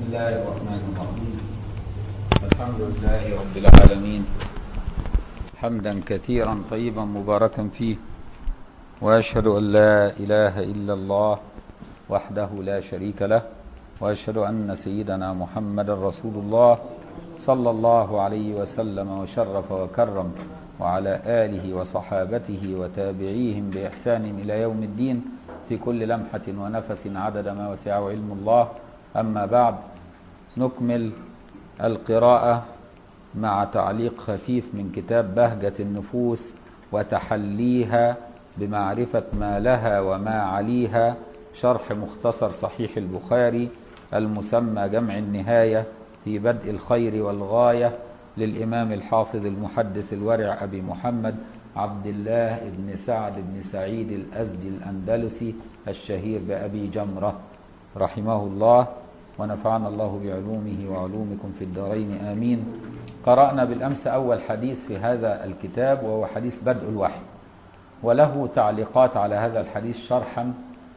الله الرحمن الرحيم الحمد لله رب العالمين حمدا كثيرا طيبا مباركا فيه وأشهد أن لا إله إلا الله وحده لا شريك له وأشهد أن سيدنا محمد رسول الله صلى الله عليه وسلم وشرف وكرم وعلى آله وصحابته وتابعيهم بإحسان إلى يوم الدين في كل لمحة ونفس عدد ما وسعه علم الله أما بعد نكمل القراءة مع تعليق خفيف من كتاب بهجة النفوس وتحليها بمعرفة ما لها وما عليها شرح مختصر صحيح البخاري المسمى جمع النهاية في بدء الخير والغاية للإمام الحافظ المحدث الورع أبي محمد عبد الله بن سعد بن سعيد الأزدي الأندلسي الشهير بأبي جمرة رحمه الله ونفعنا الله بعلومه وعلومكم في الدارين آمين قرأنا بالأمس أول حديث في هذا الكتاب وهو حديث بدء الوحي وله تعليقات على هذا الحديث شرحا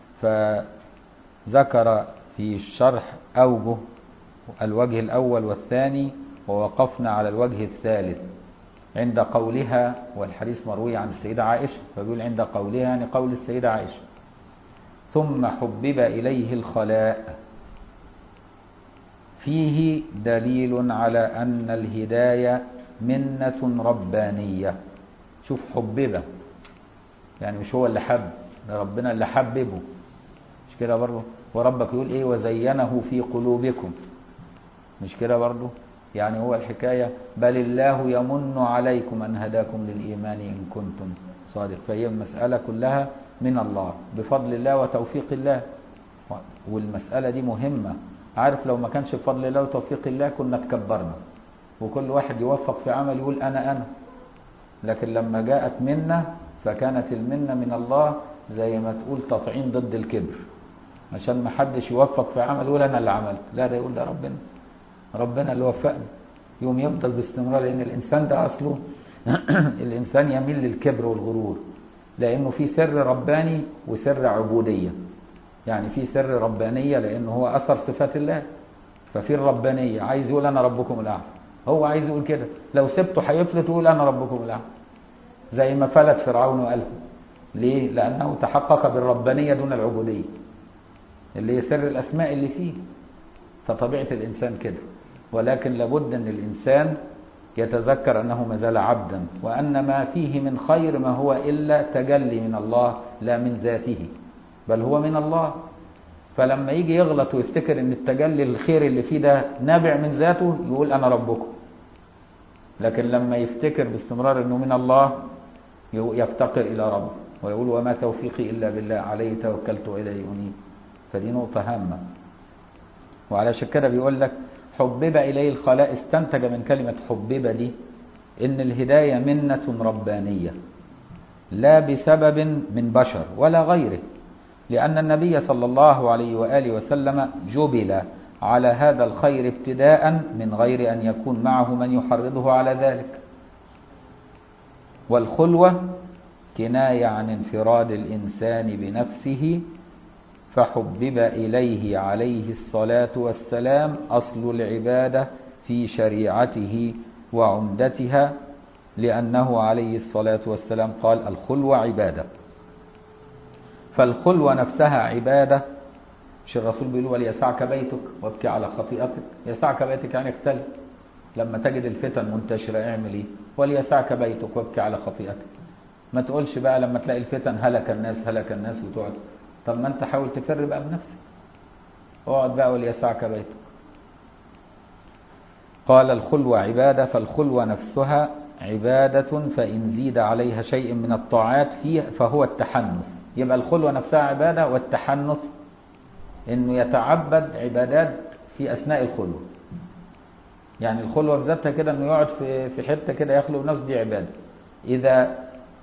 فذكر في الشرح أوجه الوجه الأول والثاني ووقفنا على الوجه الثالث عند قولها والحديث مروي عن السيدة عائشة فبيقول عند قولها يعني قول السيدة عائشة ثم حبب إليه الخلاء فيه دليل على أن الهداية منة ربانية شوف حببه يعني مش هو اللي حب ده ربنا اللي حببه مش كده برضه وربك يقول ايه وزينه في قلوبكم مش كده برضه يعني هو الحكاية بل الله يمن عليكم أن هداكم للإيمان إن كنتم صادق فهي المسألة كلها من الله بفضل الله وتوفيق الله والمسألة دي مهمة عارف لو ما كانش بفضل الله وتوفيق الله كنا تكبرنا وكل واحد يوفق في عمل يقول أنا أنا لكن لما جاءت منا فكانت المنة من الله زي ما تقول تطعيم ضد الكبر عشان ما حدش يوفق في عمل يقول أنا اللي عملت لا ده يقول ده ربنا ربنا اللي وفقني يوم يفضل باستمرار لأن الإنسان ده أصله الإنسان يميل للكبر والغرور لأنه في سر رباني وسر عبودية يعني في سر ربانية لأنه هو أثر صفات الله ففي الربانية عايز يقول أنا ربكم الأعلى هو عايز يقول كده لو سبته هيفلت ويقول أنا ربكم الأعلى زي ما فلت فرعون وقالها ليه؟ لأنه تحقق بالربانية دون العبودية اللي هي سر الأسماء اللي فيه فطبيعة الإنسان كده ولكن لابد أن الإنسان يتذكر أنه ما زال عبدا وأن ما فيه من خير ما هو إلا تجلي من الله لا من ذاته بل هو من الله فلما يجي يغلط ويفتكر ان التجلي الخير اللي فيه ده نابع من ذاته يقول انا ربكم لكن لما يفتكر باستمرار انه من الله يفتقر الى ربه ويقول وما توفيقي الا بالله عليه توكلت واليه انيب فدي نقطه هامه وعلى كده بيقول لك حبب اليه الخلاء استنتج من كلمه حبب دي ان الهدايه منه ربانيه لا بسبب من بشر ولا غيره لأن النبي صلى الله عليه وآله وسلم جبل على هذا الخير ابتداء من غير أن يكون معه من يحرضه على ذلك والخلوة كناية عن انفراد الإنسان بنفسه فحبب إليه عليه الصلاة والسلام أصل العبادة في شريعته وعمدتها لأنه عليه الصلاة والسلام قال الخلوة عبادة فالخلوة نفسها عبادة مش الرسول بيقول وليسعك بيتك وابكي على خطيئتك يسعك بيتك يعني اختلف لما تجد الفتن منتشرة اعمل ايه وليسعك بيتك وابكي على خطيئتك ما تقولش بقى لما تلاقي الفتن هلك الناس هلك الناس وتقعد طب ما انت حاول تفر بقى بنفسك اقعد بقى وليسعك بيتك قال الخلوة عبادة فالخلوة نفسها عبادة فإن زيد عليها شيء من الطاعات فيه فهو التحنث يبقى الخلوة نفسها عبادة والتحنث انه يتعبد عبادات في اثناء الخلوة يعني الخلوة بذاتها كده انه يقعد في في حتة كده يخلو نفسه دي عبادة اذا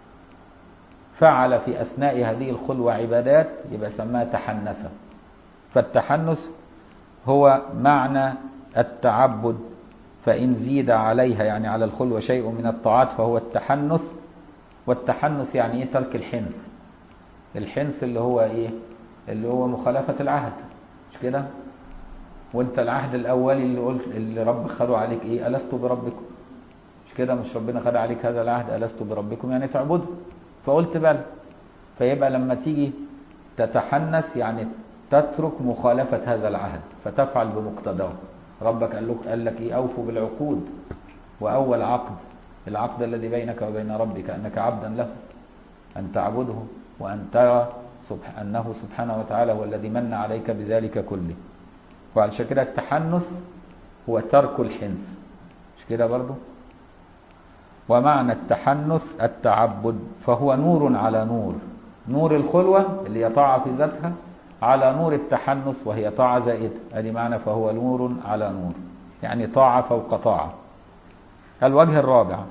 فعل في اثناء هذه الخلوة عبادات يبقى سماها تحنثا فالتحنث هو معنى التعبد فإن زيد عليها يعني على الخلوة شيء من الطاعات فهو التحنث والتحنث يعني ايه ترك الحنث الحنث اللي هو ايه اللي هو مخالفة العهد مش كده وانت العهد الاولي اللي قلت اللي رب خدوا عليك ايه الست بربكم مش كده مش ربنا خد عليك هذا العهد الست بربكم يعني تعبدوا فقلت بلى فيبقى لما تيجي تتحنث يعني تترك مخالفة هذا العهد فتفعل بمقتضاه ربك قال لك قال لك ايه اوفوا بالعقود واول عقد العقد الذي بينك وبين ربك انك عبدا له ان تعبده وان ترى سبح انه سبحانه وتعالى هو الذي من عليك بذلك كله وعلشان كده التحنث هو ترك الحنث مش كده برضه ومعنى التحنث التعبد فهو نور على نور نور الخلوة اللي هي طاعة في ذاتها على نور التحنث وهي طاعة زائدة ادي معنى فهو نور على نور يعني طاعة فوق طاعة الوجه الرابع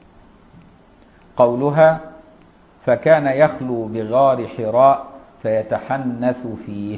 قولها فكان يخلو بغار حراء فيتحنث فيه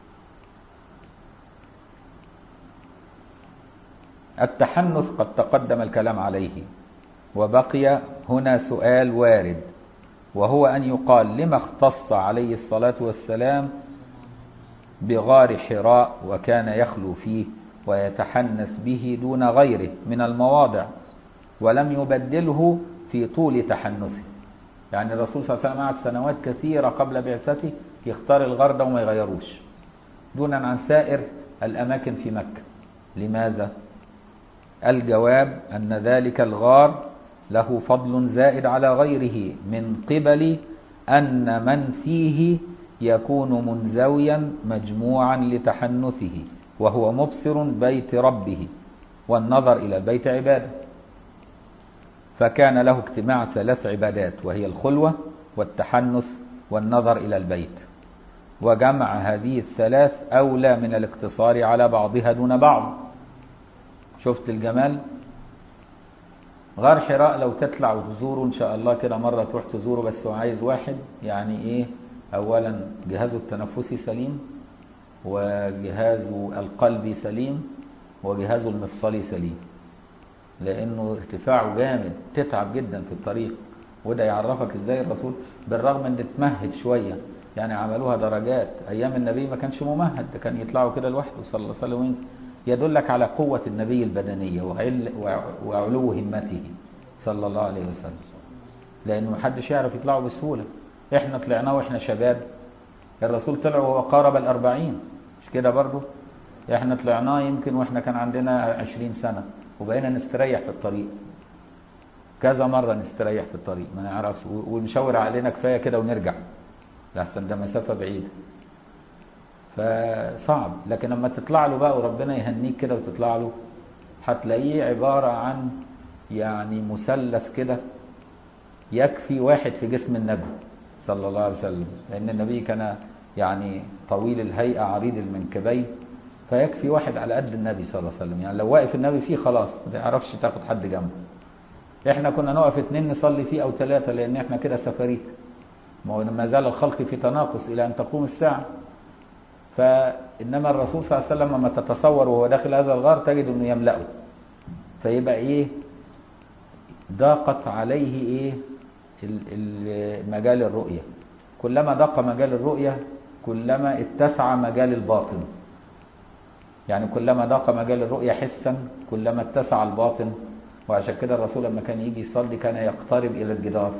التحنث قد تقدم الكلام عليه وبقي هنا سؤال وارد وهو أن يقال لما اختص عليه الصلاة والسلام بغار حراء وكان يخلو فيه ويتحنث به دون غيره من المواضع ولم يبدله في طول تحنثه يعني الرسول صلى الله عليه وسلم قعد سنوات كثيرة قبل بعثته يختار الغار ده وما يغيروش دونا عن سائر الأماكن في مكة لماذا؟ الجواب أن ذلك الغار له فضل زائد على غيره من قبل أن من فيه يكون منزويا مجموعا لتحنثه وهو مبصر بيت ربه والنظر إلى البيت عبادة فكان له اجتماع ثلاث عبادات وهي الخلوة والتحنث والنظر إلى البيت وجمع هذه الثلاث أولى من الاقتصار على بعضها دون بعض شفت الجمال غار حراء لو تطلع وتزوره ان شاء الله كده مرة تروح تزوره بس عايز واحد يعني ايه اولا جهازه التنفسي سليم وجهازه القلبي سليم وجهازه المفصلي سليم لانه ارتفاعه جامد تتعب جدا في الطريق وده يعرفك ازاي الرسول بالرغم ان اتمهد شوية يعني عملوها درجات ايام النبي ما كانش ممهد ده كان يطلعوا كده لوحده صلى الله عليه وسلم يدلك على قوة النبي البدنية وعل وعلو همته صلى الله عليه وسلم لأنه محدش يعرف يطلعوا بسهولة احنا طلعناه واحنا شباب الرسول طلع وهو قارب الأربعين مش كده برضو احنا طلعناه يمكن واحنا كان عندنا عشرين سنة وبقينا نستريح في الطريق كذا مرة نستريح في الطريق ما نعرفش ونشاور علينا كفاية كده ونرجع لحسن ده مسافة بعيدة فصعب لكن لما تطلع له بقى وربنا يهنيك كده وتطلع له هتلاقيه عبارة عن يعني مثلث كده يكفي واحد في جسم النبي صلى الله عليه وسلم لأن النبي كان يعني طويل الهيئة عريض المنكبين فيكفي واحد على قد النبي صلى الله عليه وسلم يعني لو واقف النبي فيه خلاص ما تعرفش تاخد حد جنبه احنا كنا نقف اتنين نصلي فيه او ثلاثة لان احنا كده سفريت ما زال الخلق في تناقص الى ان تقوم الساعة فإنما الرسول صلى الله عليه وسلم لما تتصور وهو داخل هذا الغار تجد أنه يملأه فيبقى إيه ضاقت عليه إيه مجال الرؤية كلما ضاق مجال الرؤية كلما اتسع مجال الباطن يعني كلما ضاق مجال الرؤية حسا كلما اتسع الباطن وعشان كده الرسول لما كان يجي يصلي كان يقترب إلى الجدار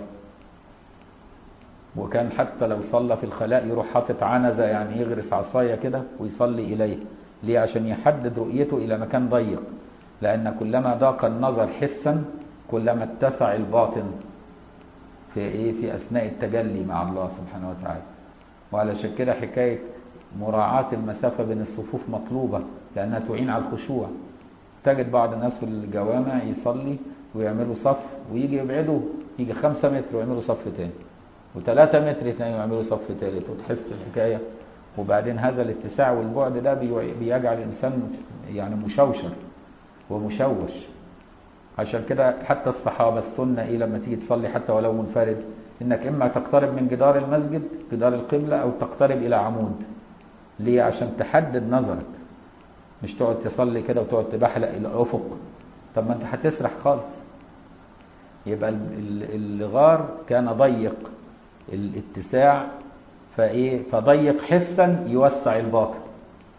وكان حتى لو صلى في الخلاء يروح حاطط عنزة يعني يغرس عصاية كده ويصلي إليه ليه عشان يحدد رؤيته إلى مكان ضيق لأن كلما ضاق النظر حسا كلما اتسع الباطن في إيه في أثناء التجلي مع الله سبحانه وتعالى وعلى كده حكاية مراعاة المسافة بين الصفوف مطلوبة لأنها تعين على الخشوع تجد بعض الناس في الجوامع يصلي ويعملوا صف ويجي يبعدوا يجي خمسة متر ويعملوا صف تاني وثلاثة متر تاني يعملوا صف ثالث وتحس الحكاية وبعدين هذا الاتساع والبعد ده بيجعل الإنسان يعني مشوشر ومشوش عشان كده حتى الصحابة السنة إيه لما تيجي تصلي حتى ولو منفرد إنك إما تقترب من جدار المسجد جدار القبلة أو تقترب إلى عمود ليه عشان تحدد نظرك مش تقعد تصلي كده وتقعد تبحلق إلى الأفق طب ما أنت هتسرح خالص يبقى الغار كان ضيق الاتساع فايه فضيق حسا يوسع الباطن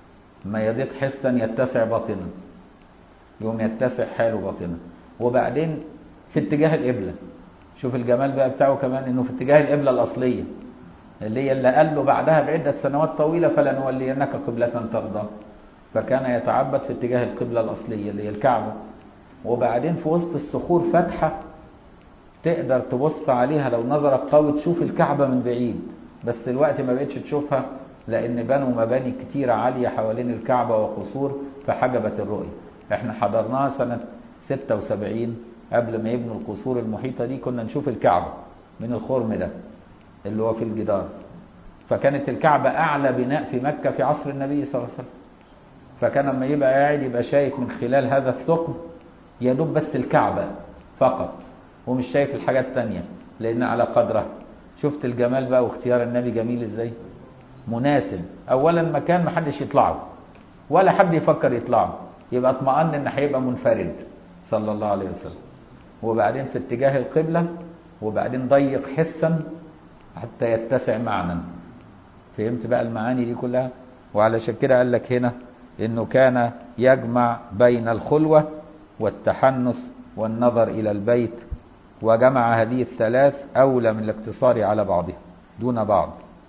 ما يضيق حسا يتسع باطنا يوم يتسع حاله باطنا وبعدين في اتجاه القبلة شوف الجمال بقى بتاعه كمان انه في اتجاه القبلة الأصلية اللي هي اللي قال له بعدها بعدة سنوات طويلة فلنولينك قبلة ترضى فكان يتعبد في اتجاه القبلة الأصلية اللي هي الكعبة وبعدين في وسط الصخور فتحة تقدر تبص عليها لو نظرك قوي تشوف الكعبة من بعيد بس الوقت ما بقتش تشوفها لأن بنوا مباني كتيرة عالية حوالين الكعبة وقصور فحجبت الرؤية احنا حضرناها سنة 76 قبل ما يبنوا القصور المحيطة دي كنا نشوف الكعبة من الخرم ده اللي هو في الجدار فكانت الكعبة أعلى بناء في مكة في عصر النبي صلى الله عليه وسلم فكان لما يبقى قاعد يبقى شايف من خلال هذا الثقب يا دوب بس الكعبة فقط ومش شايف الحاجات التانية لأن على قدرها شفت الجمال بقى واختيار النبي جميل ازاي مناسب أولا مكان ما حدش يطلعه ولا حد يفكر يطلعه يبقى اطمئن ان هيبقى منفرد صلى الله عليه وسلم وبعدين في اتجاه القبلة وبعدين ضيق حسا حتى يتسع معنى فهمت بقى المعاني دي كلها وعلشان كده قال لك هنا انه كان يجمع بين الخلوة والتحنس والنظر الى البيت وجمع هذه الثلاث اولى من الاقتصار على بعضها دون بعض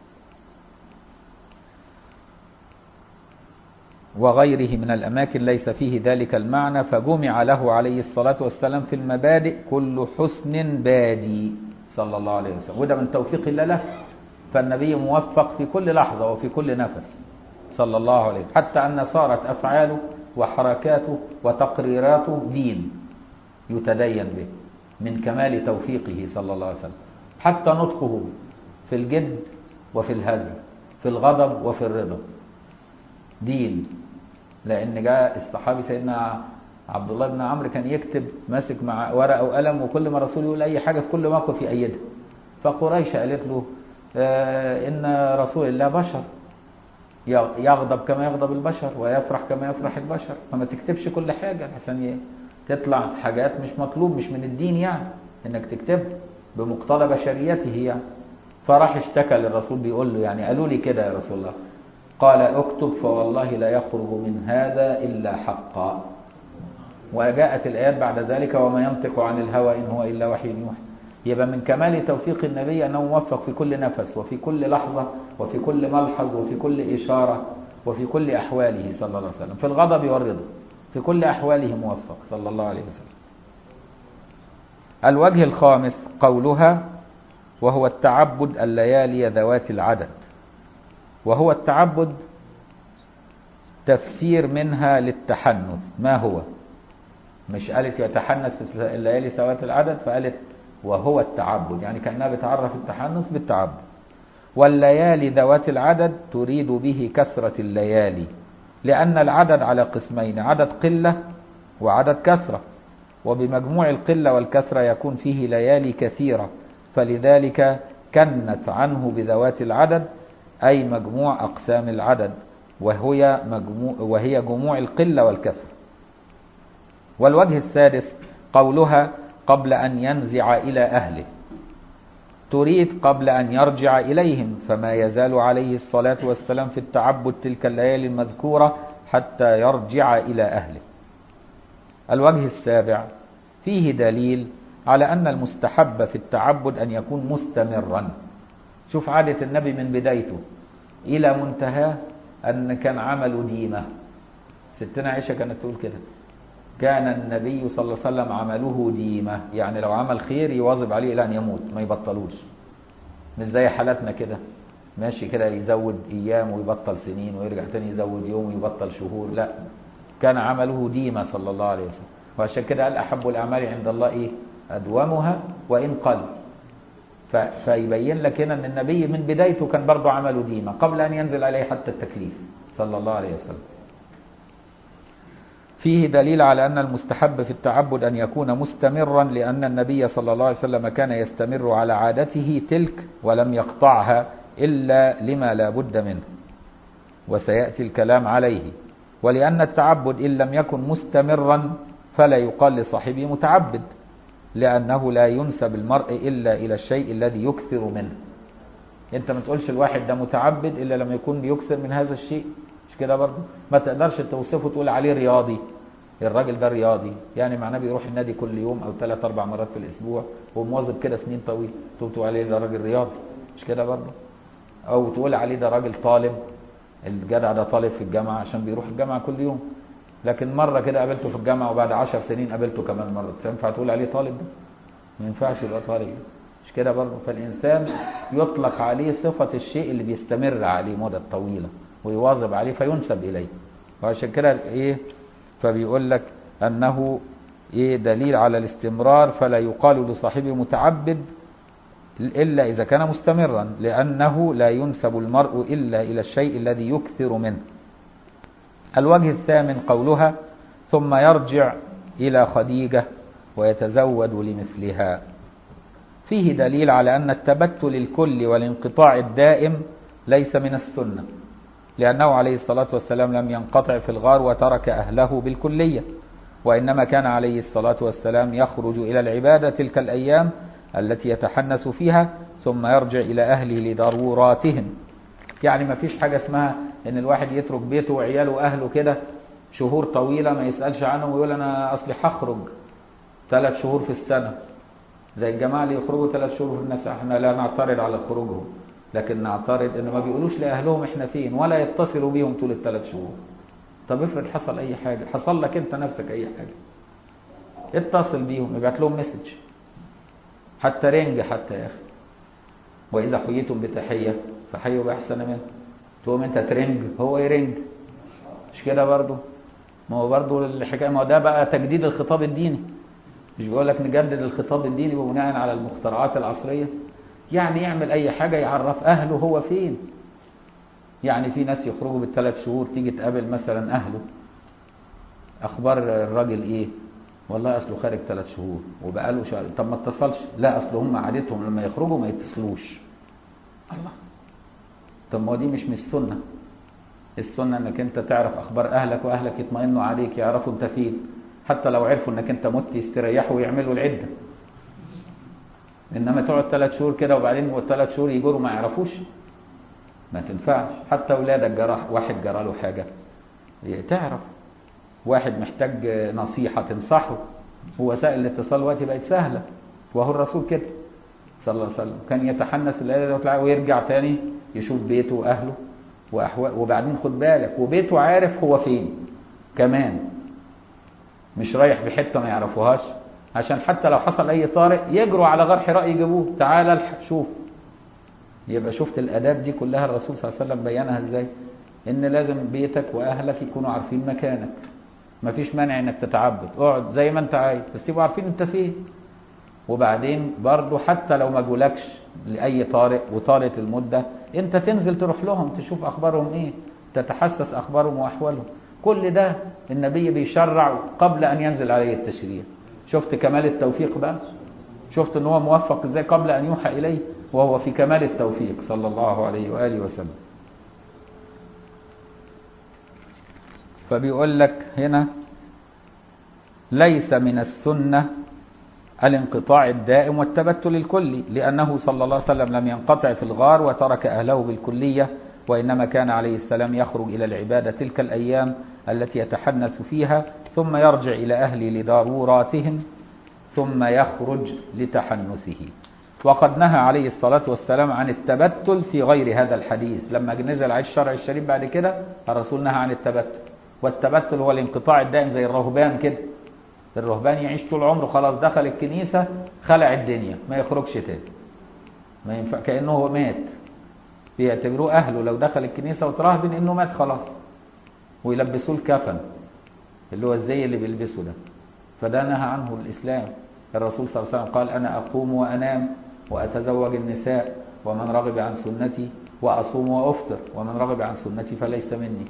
وغيره من الأماكن ليس فيه ذلك المعنى فجمع له عليه الصلاة والسلام في المبادئ كل حسن بادي صلى الله عليه وسلم وده من توفيق الله له فالنبي موفق في كل لحظة وفي كل نفس صلى الله عليه وسلم حتى أن صارت أفعاله وحركاته وتقريراته دين يتدين به من كمال توفيقه صلى الله عليه وسلم حتى نطقه في الجد وفي الهزل في الغضب وفي الرضا دين لان جاء الصحابي سيدنا عبد الله بن عمرو كان يكتب ماسك مع ورقه وقلم وكل ما الرسول يقول اي حاجه في كل موقف يأيدها فقريش قالت له آه ان رسول الله بشر يغضب كما يغضب البشر ويفرح كما يفرح البشر فما تكتبش كل حاجه عشان تطلع حاجات مش مطلوب مش من الدين يعني انك تكتب بمقتضى بشريته يعني فراح اشتكى للرسول بيقول له يعني قالوا لي كده يا رسول الله قال اكتب فوالله لا يخرج من هذا إلا حقا وجاءت الآيات بعد ذلك وما ينطق عن الهوى إن هو إلا وحي يوحى يبقى من كمال توفيق النبي أنه موفق في كل نفس وفي كل لحظة وفي كل ملحظ وفي كل إشارة وفي كل أحواله صلى الله عليه وسلم في الغضب والرضا في كل أحواله موفق صلى الله عليه وسلم الوجه الخامس قولها وهو التعبد الليالي ذوات العدد وهو التعبد تفسير منها للتحنث ما هو مش قالت يتحنث في الليالي سوات العدد فقالت وهو التعبد يعني كأنها بتعرف التحنث بالتعبد والليالي ذوات العدد تريد به كثرة الليالي لأن العدد على قسمين عدد قلة وعدد كثرة وبمجموع القلة والكثرة يكون فيه ليالي كثيرة فلذلك كنت عنه بذوات العدد أي مجموع أقسام العدد وهي, مجموع وهي جموع القلة والكسر والوجه السادس قولها قبل أن ينزع إلى أهله تريد قبل أن يرجع إليهم فما يزال عليه الصلاة والسلام في التعبد تلك الليالي المذكورة حتى يرجع إلى أهله الوجه السابع فيه دليل على أن المستحب في التعبد أن يكون مستمرا شوف عادة النبي من بدايته إلى منتهاه أن كان عمله ديمة ستنا عائشة كانت تقول كده كان النبي صلى الله عليه وسلم عمله ديمة يعني لو عمل خير يواظب عليه إلى أن يموت ما يبطلوش مش زي حالاتنا كده ماشي كده يزود أيام ويبطل سنين ويرجع تاني يزود يوم ويبطل شهور لا كان عمله ديمة صلى الله عليه وسلم وعشان كده قال أحب الأعمال عند الله إيه أدومها وإن قل فيبين لك هنا ان النبي من بدايته كان برضه عمله ديمه قبل ان ينزل عليه حتى التكليف صلى الله عليه وسلم فيه دليل على أن المستحب في التعبد أن يكون مستمرا لأن النبي صلى الله عليه وسلم كان يستمر على عادته تلك ولم يقطعها إلا لما لا بد منه وسيأتي الكلام عليه ولأن التعبد إن لم يكن مستمرا فلا يقال لصاحبه متعبد لأنه لا ينسب المرء إلا إلى الشيء الذي يكثر منه أنت ما تقولش الواحد ده متعبد إلا لما يكون بيكثر من هذا الشيء مش كده برضه ما تقدرش توصفه تقول عليه رياضي الراجل ده رياضي يعني معناه بيروح النادي كل يوم او ثلاث اربع مرات في الاسبوع ومواظب كده سنين طويله تقول تقول عليه ده راجل رياضي مش كده برضه او تقول عليه ده راجل طالب الجدع ده طالب في الجامعه عشان بيروح الجامعه كل يوم لكن مره كده قابلته في الجامعه وبعد عشر سنين قابلته كمان مره ينفع تقول عليه طالب ده ما ينفعش يبقى طالب مش كده برضه فالانسان يطلق عليه صفه الشيء اللي بيستمر عليه مده طويله ويواظب عليه فينسب اليه وعشان كده ايه فبيقول لك انه ايه دليل على الاستمرار فلا يقال لصاحبه متعبد الا اذا كان مستمرا لانه لا ينسب المرء الا الى الشيء الذي يكثر منه الوجه الثامن قولها ثم يرجع الى خديجه ويتزود لمثلها فيه دليل على ان التبتل الكلي والانقطاع الدائم ليس من السنه لأنه عليه الصلاة والسلام لم ينقطع في الغار وترك أهله بالكلية وإنما كان عليه الصلاة والسلام يخرج إلى العبادة تلك الأيام التي يتحنس فيها ثم يرجع إلى أهله لضروراتهم يعني ما فيش حاجة اسمها إن الواحد يترك بيته وعياله وأهله كده شهور طويلة ما يسألش عنهم ويقول أنا أصلي هخرج ثلاث شهور في السنة زي الجماعة اللي يخرجوا ثلاث شهور في الناس احنا لا نعترض على خروجهم لكن نعترض ان ما بيقولوش لاهلهم احنا فين ولا يتصلوا بيهم طول الثلاث شهور طب افرض حصل اي حاجه حصل لك انت نفسك اي حاجه اتصل بيهم ابعت لهم مسج حتى رنج حتى يا اخي واذا حييتم بتحيه فحيوا باحسن منها تقوم انت ترنج هو يرنج مش كده برضه ما هو برضه الحكايه ما هو ده بقى تجديد الخطاب الديني مش بيقول لك نجدد الخطاب الديني بناء على المخترعات العصريه يعني يعمل اي حاجة يعرف اهله هو فين يعني في ناس يخرجوا بالثلاث شهور تيجي تقابل مثلا اهله اخبار الراجل ايه والله اصله خارج ثلاث شهور وبقاله شهر طب ما اتصلش لا اصل هم عادتهم لما يخرجوا ما يتصلوش الله طب ما دي مش مش سنة السنة انك انت تعرف اخبار اهلك واهلك يطمئنوا عليك يعرفوا انت فين حتى لو عرفوا انك انت مت يستريحوا ويعملوا العده انما تقعد ثلاث شهور كده وبعدين والثلاث شهور يجروا ما يعرفوش ما تنفعش حتى اولادك جرى واحد جرى له حاجه تعرف واحد محتاج نصيحه تنصحه ووسائل الاتصال دلوقتي بقت سهله وهو الرسول كده صلى الله عليه وسلم كان يتحنس الليله ويرجع تاني يشوف بيته واهله واحوال وبعدين خد بالك وبيته عارف هو فين كمان مش رايح بحته ما يعرفوهاش عشان حتى لو حصل اي طارئ يجروا على غار حراء يجيبوه تعال الحق شوف يبقى شفت الاداب دي كلها الرسول صلى الله عليه وسلم بينها ازاي ان لازم بيتك واهلك يكونوا عارفين مكانك مفيش مانع انك تتعبد اقعد زي ما انت عايز بس يبقوا عارفين انت فين وبعدين برضو حتى لو ما جولكش لاي طارئ وطالت المده انت تنزل تروح لهم تشوف اخبارهم ايه تتحسس اخبارهم واحوالهم كل ده النبي بيشرع قبل ان ينزل عليه التشريع شفت كمال التوفيق بقى شفت ان هو موفق ازاي قبل ان يوحى اليه وهو في كمال التوفيق صلى الله عليه واله وسلم فبيقول لك هنا ليس من السنه الانقطاع الدائم والتبتل الكلي لانه صلى الله عليه وسلم لم ينقطع في الغار وترك اهله بالكليه وانما كان عليه السلام يخرج الى العباده تلك الايام التي يتحنث فيها ثم يرجع إلى أهله لضروراتهم ثم يخرج لتحنسه وقد نهى عليه الصلاة والسلام عن التبتل في غير هذا الحديث لما نزل عليه الشرع الشريف بعد كده الرسول نهى عن التبتل والتبتل هو الانقطاع الدائم زي الرهبان كده الرهبان يعيش طول عمره خلاص دخل الكنيسة خلع الدنيا ما يخرجش تاني ما ينفع كأنه هو مات بيعتبروه أهله لو دخل الكنيسة وتراهبن إنه مات خلاص ويلبسوه الكفن اللي هو الزي اللي بيلبسه ده فده نهى عنه الإسلام الرسول صلى الله عليه وسلم قال أنا أقوم وأنام وأتزوج النساء ومن رغب عن سنتي وأصوم وأفطر ومن رغب عن سنتي فليس مني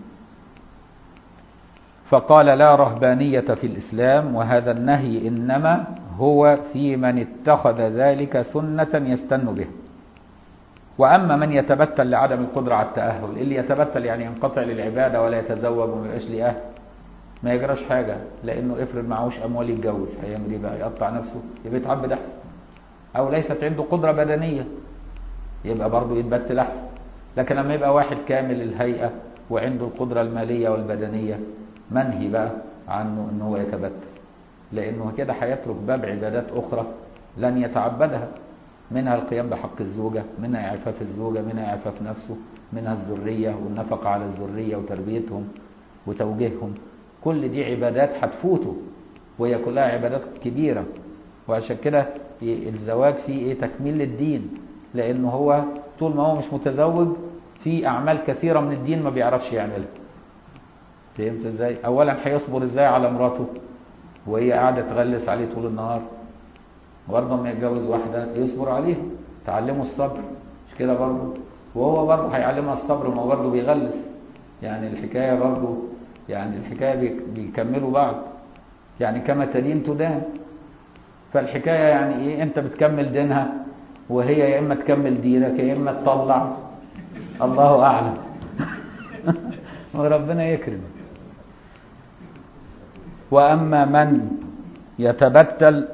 فقال لا رهبانية في الإسلام وهذا النهي إنما هو في من اتخذ ذلك سنة يستن به وأما من يتبتل لعدم القدرة على التأهل اللي يتبتل يعني ينقطع للعبادة ولا يتزوج وما يبقاش ليه أهل ما يجراش حاجة لأنه افرض معهوش أموال يتجوز هيعمل إيه بقى يقطع نفسه يبقى يتعبد أحسن أو ليست عنده قدرة بدنية يبقى برضه يتبتل أحسن لكن لما يبقى واحد كامل الهيئة وعنده القدرة المالية والبدنية منهي بقى عنه ان هو يتبتل لانه كده هيترك باب عبادات اخرى لن يتعبدها منها القيام بحق الزوجة منها إعفاف الزوجة منها إعفاف نفسه منها الذرية والنفقة على الذرية وتربيتهم وتوجيههم كل دي عبادات هتفوته وهي كلها عبادات كبيرة وعشان كده الزواج فيه ايه تكميل للدين لانه هو طول ما هو مش متزوج في اعمال كثيرة من الدين ما بيعرفش يعملها فهمت ازاي اولا هيصبر ازاي على مراته وهي قاعدة تغلس عليه طول النهار برضه لما يتجوز واحدة يصبر عليها تعلمه الصبر مش كده برضه وهو برضه هيعلمها الصبر ما هو برضه بيغلس يعني الحكاية برضه يعني الحكاية بيكملوا بعض يعني كما تدين تدان فالحكاية يعني ايه انت بتكمل دينها وهي يا اما تكمل دينك يا اما تطلع الله اعلم وربنا يكرم واما من يتبتل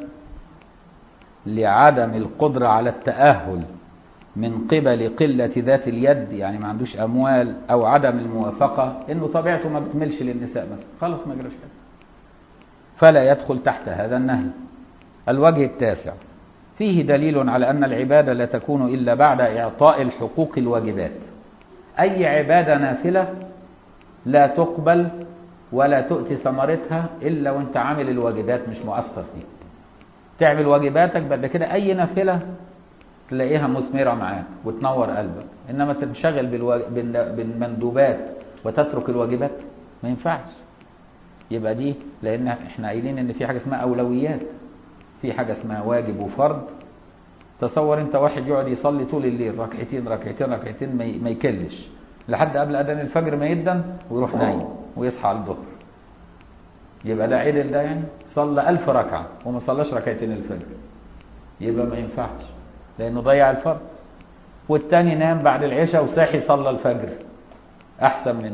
لعدم القدرة على التأهل من قبل قلة ذات اليد يعني ما عندوش أموال أو عدم الموافقة إنه طبيعته ما بتملش للنساء مثلا خلاص ما جراش حاجة فلا يدخل تحت هذا النهي الوجه التاسع فيه دليل على أن العبادة لا تكون إلا بعد إعطاء الحقوق الواجبات أي عبادة نافلة لا تقبل ولا تؤتي ثمرتها إلا وانت عامل الواجبات مش مؤثر فيها تعمل واجباتك بعد كده أي نافلة تلاقيها مثمرة معاك وتنور قلبك إنما تنشغل بالواج... بالمندوبات وتترك الواجبات ما ينفعش يبقى دي لأن احنا قايلين إن في حاجة اسمها أولويات في حاجة اسمها واجب وفرض تصور انت واحد يقعد يصلي طول الليل ركعتين ركعتين ركعتين ما يكلش لحد قبل اذان الفجر ما يدن ويروح نايم ويصحى على الظهر يبقى ده عدل ده يعني صلى ألف ركعة وما صلاش ركعتين الفجر يبقى ما ينفعش لأنه ضيع الفرض والتاني نام بعد العشاء وصاحي صلى الفجر أحسن منه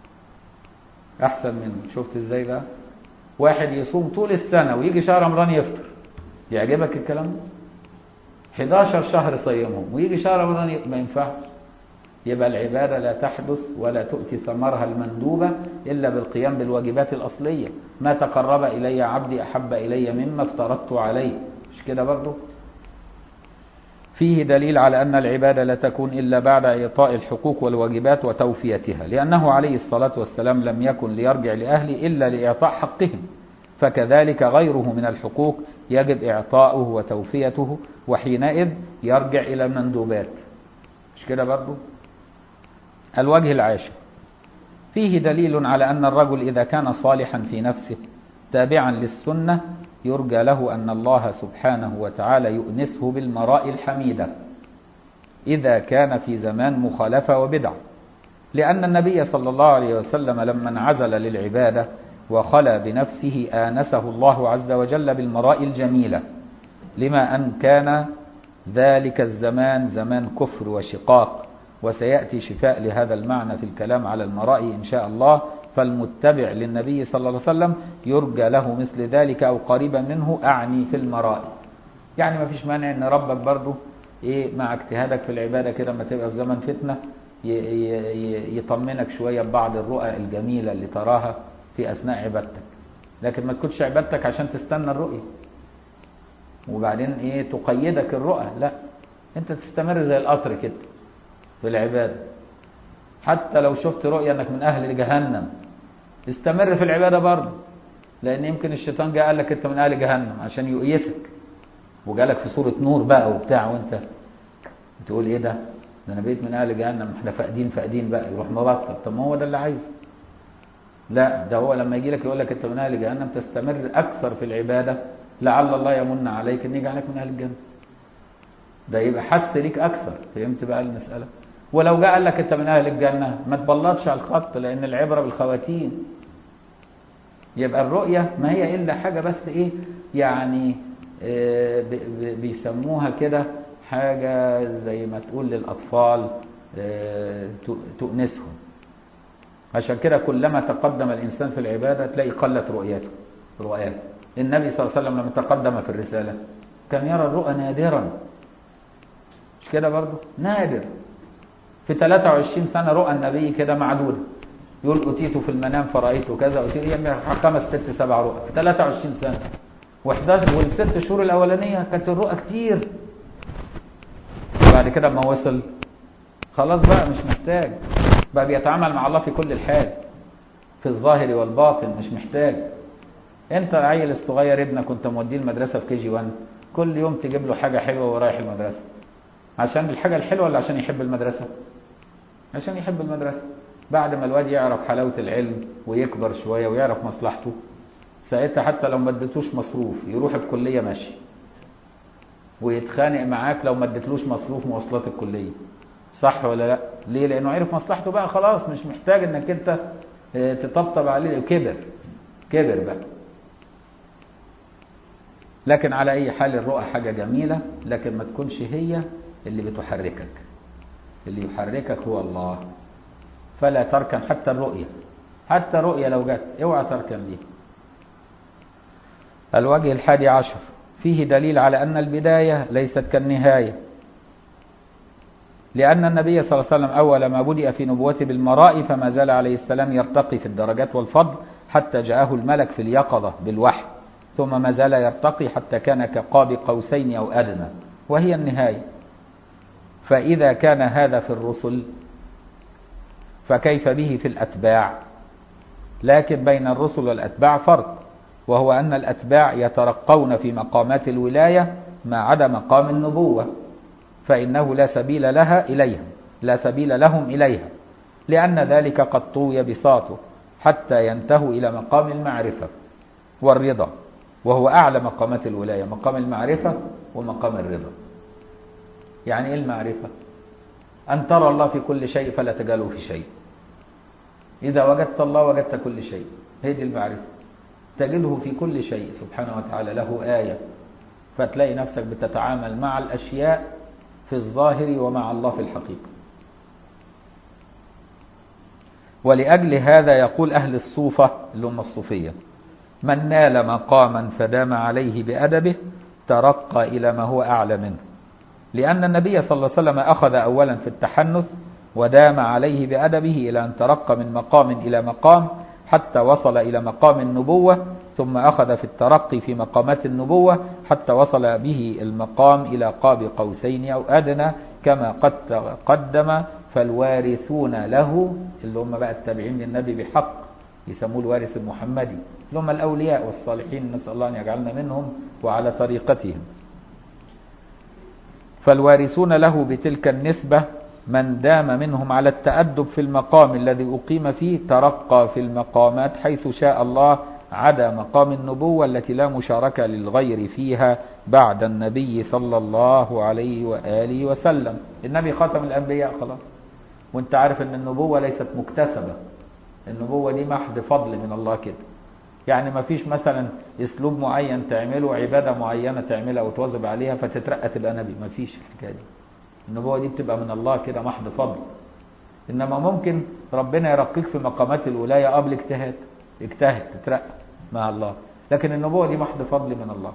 أحسن منه شفت إزاي بقى واحد يصوم طول السنة ويجي شهر رمضان يفطر يعجبك الكلام ده 11 شهر صيمهم ويجي شهر رمضان ما ينفعش يبقى العبادة لا تحدث ولا تؤتي ثمرها المندوبة إلا بالقيام بالواجبات الأصلية ما تقرب إلي عبدي أحب إلي مما افترضت عليه مش كده برضه فيه دليل على أن العبادة لا تكون إلا بعد إعطاء الحقوق والواجبات وتوفيتها لأنه عليه الصلاة والسلام لم يكن ليرجع لأهله إلا لإعطاء حقهم فكذلك غيره من الحقوق يجب إعطاؤه وتوفيته وحينئذ يرجع إلى المندوبات مش كده برضه الوجه العاشر فيه دليل على أن الرجل إذا كان صالحا في نفسه تابعا للسنة يرجى له أن الله سبحانه وتعالى يؤنسه بالمراء الحميدة إذا كان في زمان مخالفة وبدع لأن النبي صلى الله عليه وسلم لما انعزل للعبادة وخلى بنفسه آنسه الله عز وجل بالمراء الجميلة لما أن كان ذلك الزمان زمان كفر وشقاق وسيأتي شفاء لهذا المعنى في الكلام على المراء إن شاء الله فالمتبع للنبي صلى الله عليه وسلم يرجى له مثل ذلك أو قريبا منه أعني في المراء يعني ما فيش مانع أن ربك برضه إيه مع اجتهادك في العبادة كده لما تبقى في زمن فتنة يطمنك شوية ببعض الرؤى الجميلة اللي تراها في أثناء عبادتك لكن ما تكونش عبادتك عشان تستنى الرؤية وبعدين إيه تقيدك الرؤى لا أنت تستمر زي القطر كده في العبادة حتى لو شفت رؤية أنك من أهل جهنم استمر في العبادة برضه لأن يمكن الشيطان جاء قال لك أنت من أهل جهنم عشان يؤيسك وجالك في صورة نور بقى وبتاع وأنت تقول إيه ده؟ ده أنا بقيت من أهل جهنم إحنا فاقدين فاقدين بقى يروح مبطل طب ما هو ده اللي عايزه لا ده هو لما يجي لك يقول لك أنت من أهل جهنم تستمر أكثر في العبادة لعل الله يمن عليك أن يجعلك من أهل الجنة ده يبقى حث ليك أكثر فهمت بقى المسألة؟ ولو جاء قال لك انت من اهل الجنه ما تبلطش على الخط لان العبره بالخواتيم يبقى الرؤيه ما هي الا حاجه بس ايه يعني آه بيسموها كده حاجه زي ما تقول للاطفال آه تؤنسهم عشان كده كلما تقدم الانسان في العباده تلاقي قلت رؤيته رؤيته النبي صلى الله عليه وسلم لما تقدم في الرساله كان يرى الرؤى نادرا مش كده برضه نادر في 23 سنة رؤى النبي كده معدودة يقول أتيت في المنام فرأيت كذا أتيت يعني خمس ست سبع رؤى في 23 سنة و11 والست شهور الأولانية كانت الرؤى كتير بعد كده ما وصل خلاص بقى مش محتاج بقى بيتعامل مع الله في كل الحال في الظاهر والباطن مش محتاج انت العيل الصغير ابنك كنت موديه المدرسه في كي جي 1 كل يوم تجيب له حاجه حلوه ورايح المدرسه عشان الحاجه الحلوه ولا عشان يحب المدرسه عشان يحب المدرسه بعد ما الواد يعرف حلاوه العلم ويكبر شويه ويعرف مصلحته ساعتها حتى لو ما اديتوش مصروف يروح الكليه ماشي ويتخانق معاك لو ما اديتلوش مصروف مواصلات الكليه صح ولا لا ليه لانه عرف مصلحته بقى خلاص مش محتاج انك انت تطبطب عليه كبر كبر بقى لكن على اي حال الرؤى حاجه جميله لكن ما تكونش هي اللي بتحركك اللي يحركك هو الله فلا تركن حتى الرؤيه حتى رؤيه لو جت اوعى تركن ليه الوجه الحادي عشر فيه دليل على ان البدايه ليست كالنهايه لأن النبي صلى الله عليه وسلم أول ما بدأ في نبوته بالمراء فما زال عليه السلام يرتقي في الدرجات والفضل حتى جاءه الملك في اليقظة بالوحي ثم ما زال يرتقي حتى كان كقاب قوسين أو أدنى وهي النهاية فإذا كان هذا في الرسل فكيف به في الأتباع لكن بين الرسل والأتباع فرق وهو أن الأتباع يترقون في مقامات الولاية ما عدا مقام النبوة فإنه لا سبيل لها إليها لا سبيل لهم إليها لأن ذلك قد طوي بساطه حتى ينتهوا إلى مقام المعرفة والرضا وهو أعلى مقامات الولاية مقام المعرفة ومقام الرضا يعني إيه المعرفة أن ترى الله في كل شيء فلا تجاله في شيء إذا وجدت الله وجدت كل شيء هي دي المعرفة تجده في كل شيء سبحانه وتعالى له آية فتلاقي نفسك بتتعامل مع الأشياء في الظاهر ومع الله في الحقيقة ولأجل هذا يقول أهل الصوفة اللي هم الصوفية من نال مقاما فدام عليه بأدبه ترقى إلى ما هو أعلى منه لأن النبي صلى الله عليه وسلم أخذ أولا في التحنث ودام عليه بأدبه إلى أن ترقى من مقام إلى مقام حتى وصل إلى مقام النبوة ثم أخذ في الترقي في مقامات النبوة حتى وصل به المقام إلى قاب قوسين أو أدنى كما قد تقدم فالوارثون له اللي هم بقى التابعين للنبي بحق يسموه الوارث المحمدي اللي هم الأولياء والصالحين نسأل الله أن يجعلنا منهم وعلى طريقتهم فالوارثون له بتلك النسبة من دام منهم على التأدب في المقام الذي أقيم فيه ترقى في المقامات حيث شاء الله عدا مقام النبوة التي لا مشاركة للغير فيها بعد النبي صلى الله عليه وآله وسلم النبي خاتم الأنبياء خلاص وانت عارف ان النبوة ليست مكتسبة النبوة دي محض فضل من الله كده يعني ما فيش مثلا اسلوب معين تعمله عبادة معينة تعملها وتواظب عليها فتترقى تبقى نبي ما فيش الحكاية دي النبوة دي بتبقى من الله كده محض فضل انما ممكن ربنا يرقيك في مقامات الولاية قبل اجتهاد اجتهد تترقى مع الله لكن النبوة دي محض فضل من الله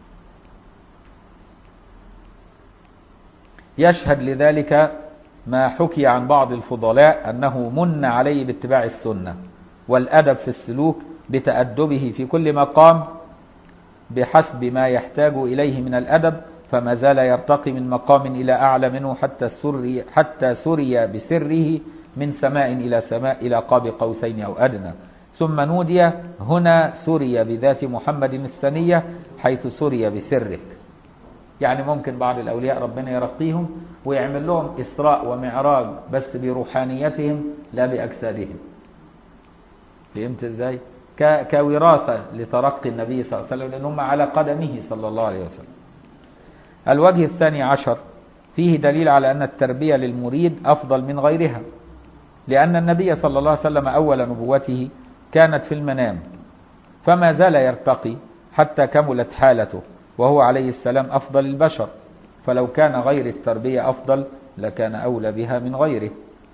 يشهد لذلك ما حكي عن بعض الفضلاء أنه من عليه باتباع السنة والأدب في السلوك بتأدبه في كل مقام بحسب ما يحتاج إليه من الأدب فما زال يرتقي من مقام إلى أعلى منه حتى سري, حتى سري بسره من سماء إلى سماء إلى قاب قوسين أو أدنى ثم نودي هنا سري بذات محمد الثانية حيث سري بسرك يعني ممكن بعض الأولياء ربنا يرقيهم ويعمل لهم إسراء ومعراج بس بروحانيتهم لا بأجسادهم فهمت ازاي؟ كوراثة لترقي النبي صلى الله عليه وسلم لأنهم على قدمه صلى الله عليه وسلم الوجه الثاني عشر فيه دليل على أن التربية للمريد أفضل من غيرها لأن النبي صلى الله عليه وسلم أول نبوته كانت في المنام فما زال يرتقي حتى كملت حالته وهو عليه السلام أفضل البشر فلو كان غير التربية أفضل لكان أولى بها من غيره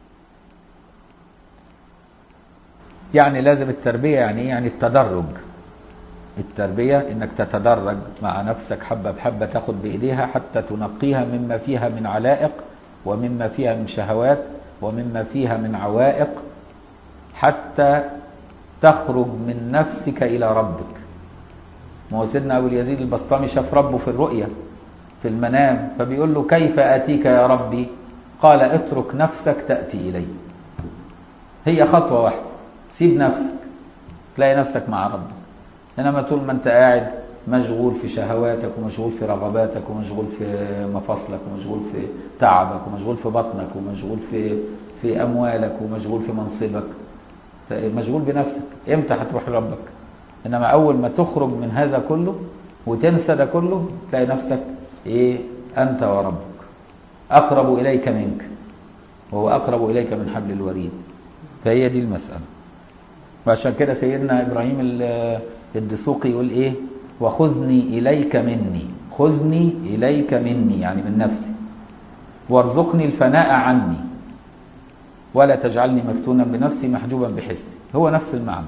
يعني لازم التربية يعني إيه؟ يعني التدرج التربية انك تتدرج مع نفسك حبة بحبة تاخد بإيديها حتى تنقيها مما فيها من علائق ومما فيها من شهوات ومما فيها من عوائق حتى تخرج من نفسك إلى ربك ما هو سيدنا أبو اليزيد البسطامي شاف ربه في الرؤية في المنام فبيقول له كيف آتيك يا ربي قال اترك نفسك تأتي إلي هي خطوة واحدة سيب نفسك تلاقي نفسك مع ربك إنما طول ما أنت قاعد مشغول في شهواتك ومشغول في رغباتك ومشغول في مفاصلك ومشغول في تعبك ومشغول في بطنك ومشغول في في أموالك ومشغول في منصبك مشغول بنفسك امتى هتروح لربك انما اول ما تخرج من هذا كله وتنسى ده كله تلاقي نفسك ايه انت وربك اقرب اليك منك وهو اقرب اليك من حبل الوريد فهي دي المساله وعشان كده سيدنا ابراهيم الدسوقي يقول ايه وخذني اليك مني خذني اليك مني يعني من نفسي وارزقني الفناء عني ولا تجعلني مفتونا بنفسي محجوبا بحسي هو نفس المعنى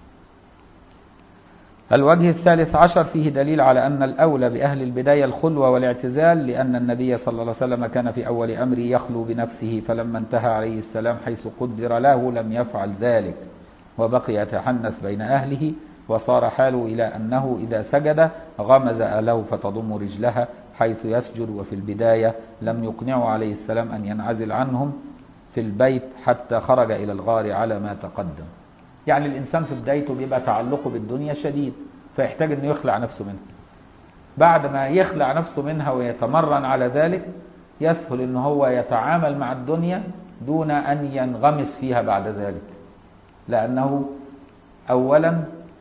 الوجه الثالث عشر فيه دليل على أن الأولى بأهل البداية الخلوة والاعتزال لأن النبي صلى الله عليه وسلم كان في أول أمره يخلو بنفسه فلما انتهى عليه السلام حيث قدر له لم يفعل ذلك وبقي يتحنث بين أهله وصار حاله إلى أنه إذا سجد غمز أهله فتضم رجلها حيث يسجد وفي البداية لم يقنعه عليه السلام أن ينعزل عنهم في البيت حتى خرج إلى الغار على ما تقدم يعني الإنسان في بدايته بيبقى تعلقه بالدنيا شديد فيحتاج أنه يخلع نفسه منها بعد ما يخلع نفسه منها ويتمرن على ذلك يسهل أنه هو يتعامل مع الدنيا دون أن ينغمس فيها بعد ذلك لأنه أولا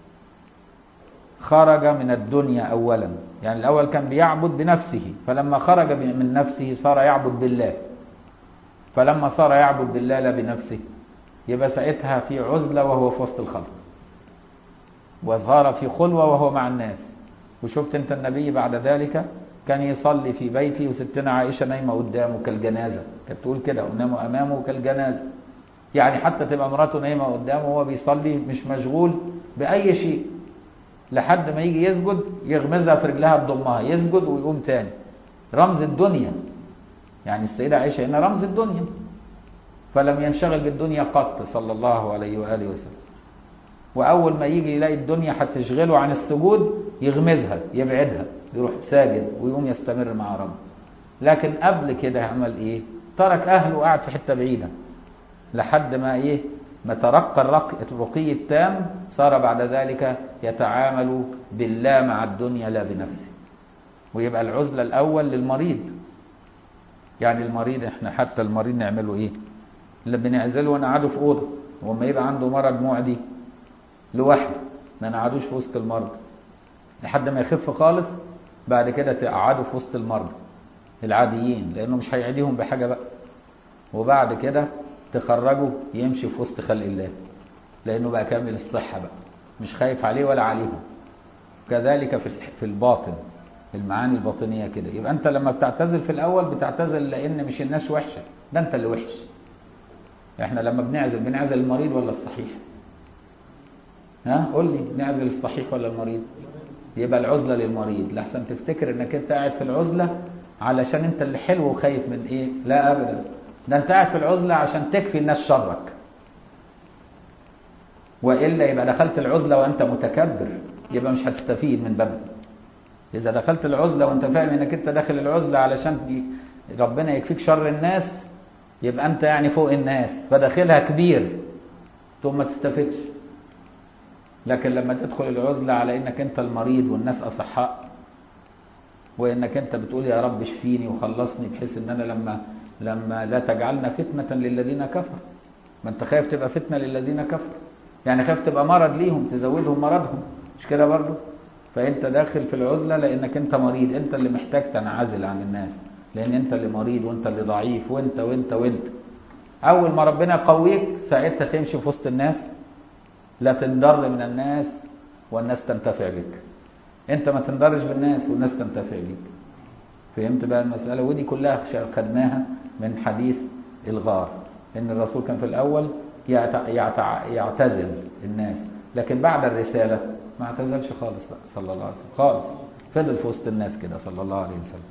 خرج من الدنيا أولا يعني الأول كان بيعبد بنفسه فلما خرج من نفسه صار يعبد بالله فلما صار يعبد بالله لا بنفسه يبقى ساعتها في عزلة وهو في وسط الخلق وصار في خلوة وهو مع الناس وشفت انت النبي بعد ذلك كان يصلي في بيته وستنا عائشة نايمة قدامه كالجنازة كانت تقول كده نايمة أمامه كالجنازة يعني حتى تبقى مراته نايمة قدامه وهو بيصلي مش مشغول بأي شيء لحد ما يجي يسجد يغمزها في رجلها بضمها يسجد ويقوم تاني رمز الدنيا يعني السيدة عائشة هنا رمز الدنيا فلم ينشغل بالدنيا قط صلى الله عليه وآله وسلم وأول ما يجي يلاقي الدنيا هتشغله عن السجود يغمزها يبعدها يروح ساجد ويقوم يستمر مع ربه لكن قبل كده عمل ايه ترك اهله وقعد في حته بعيده لحد ما ايه ما ترقى الرقي التام صار بعد ذلك يتعامل بالله مع الدنيا لا بنفسه ويبقى العزلة الأول للمريض يعني المريض احنا حتى المريض نعمله ايه اللي بنعزله ونقعده في أوضة وما يبقى عنده مرض معدي لوحده ما نقعدوش في وسط المرضى لحد ما يخف خالص بعد كده تقعده في وسط المرضى العاديين لأنه مش هيعديهم بحاجة بقى وبعد كده تخرجه يمشي في وسط خلق الله لأنه بقى كامل الصحة بقى مش خايف عليه ولا عليهم كذلك في في الباطن المعاني الباطنية كده يبقى أنت لما بتعتزل في الأول بتعتزل لأن مش الناس وحشة ده أنت اللي وحش احنا لما بنعزل بنعزل المريض ولا الصحيح ها قول لي نعزل الصحيح ولا المريض يبقى العزلة للمريض لحسن تفتكر انك انت قاعد في العزلة علشان انت اللي حلو وخايف من ايه لا ابدا ده انت قاعد في العزلة عشان تكفي الناس شرك وإلا يبقى دخلت العزلة وأنت متكبر يبقى مش هتستفيد من باب إذا دخلت العزلة وأنت فاهم إنك أنت داخل العزلة علشان ربنا يكفيك شر الناس يبقى أنت يعني فوق الناس فداخلها كبير ثم ما تستفدش لكن لما تدخل العزلة على إنك أنت المريض والناس أصحاء وإنك أنت بتقول يا رب اشفيني وخلصني بحيث إن أنا لما لما لا تجعلنا فتنة للذين كفروا ما أنت خايف تبقى فتنة للذين كفروا يعني خايف تبقى مرض ليهم تزودهم مرضهم مش كده برضو فانت داخل في العزلة لانك انت مريض انت اللي محتاج تنعزل عن الناس لان انت اللي مريض وانت اللي ضعيف وانت وانت وانت اول ما ربنا يقويك ساعتها تمشي في وسط الناس لا تنضر من الناس والناس تنتفع بك انت ما تنضرش بالناس والناس تنتفع بك فهمت بقى المسألة ودي كلها خدناها من حديث الغار ان الرسول كان في الاول يعتزل الناس لكن بعد الرسالة ما اعتزلش خالص بقى صلى الله عليه وسلم خالص فضل في وسط الناس كده صلى الله عليه وسلم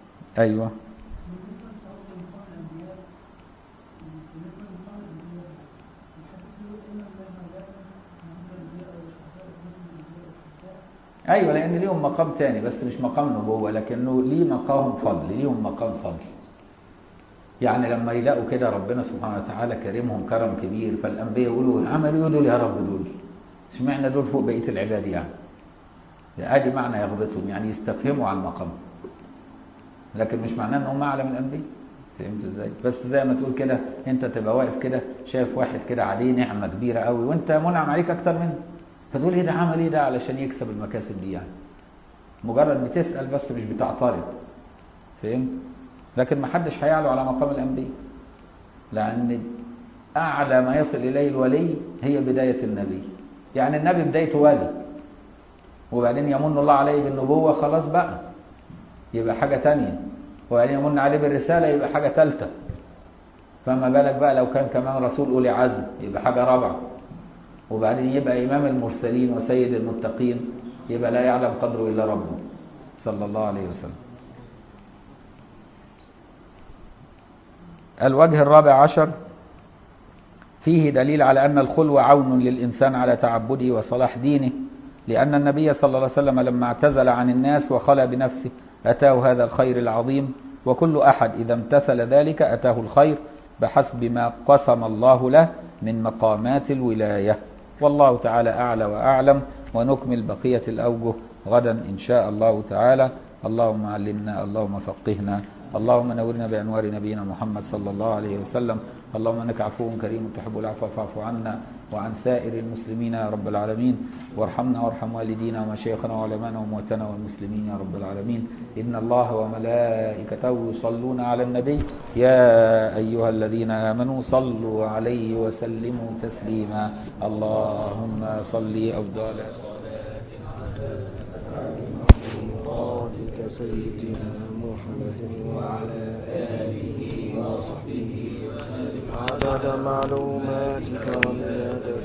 ايوه ايوه لان ليهم مقام تاني بس مش مقام نبوه لكنه ليه مقام فضل ليهم مقام فضل يعني لما يلاقوا كده ربنا سبحانه وتعالى كرمهم كرم كبير فالانبياء يقولوا عملوا ايه دول يا رب دول اشمعنى دول فوق بقيه العباد يعني ادي معنى يغبطهم يعني يستفهموا عن مقام لكن مش معناه ان هم اعلى من الانبياء فهمت ازاي بس زي ما تقول كده انت تبقى واقف كده شايف واحد كده عليه نعمه كبيره قوي وانت منعم عليك اكتر منه فتقول ايه ده عمل ايه ده علشان يكسب المكاسب دي يعني مجرد بتسال بس مش بتعترض فهمت لكن ما حدش هيعلو على مقام الانبياء لان اعلى ما يصل اليه الولي هي بدايه النبي يعني النبي بدايته ولي وبعدين يمن الله عليه بالنبوه خلاص بقى يبقى حاجه تانية وبعدين يمن عليه بالرساله يبقى حاجه ثالثه فما بالك بقى لو كان كمان رسول اولي عزم يبقى حاجه رابعه وبعدين يبقى امام المرسلين وسيد المتقين يبقى لا يعلم قدره الا ربه صلى الله عليه وسلم الوجه الرابع عشر فيه دليل على أن الخلوة عون للإنسان على تعبده وصلاح دينه لأن النبي صلى الله عليه وسلم لما اعتزل عن الناس وخلى بنفسه أتاه هذا الخير العظيم وكل أحد إذا امتثل ذلك أتاه الخير بحسب ما قسم الله له من مقامات الولاية والله تعالى أعلى وأعلم ونكمل بقية الأوجه غدا إن شاء الله تعالى اللهم علمنا اللهم فقهنا اللهم نورنا بأنوار نبينا محمد صلى الله عليه وسلم اللهم انك عفو كريم تحب العفو فاعف عنا وعن سائر المسلمين يا رب العالمين وارحمنا وارحم والدينا ومشايخنا وعلمانا وموتنا والمسلمين يا رب العالمين إن الله وملائكته يصلون على النبي يا أيها الذين آمنوا صلوا عليه وسلموا تسليما اللهم صل أفضل صلاتك سيدنا محمد وعلى آله وصحبه وسلم عدد معلوماتك ومداد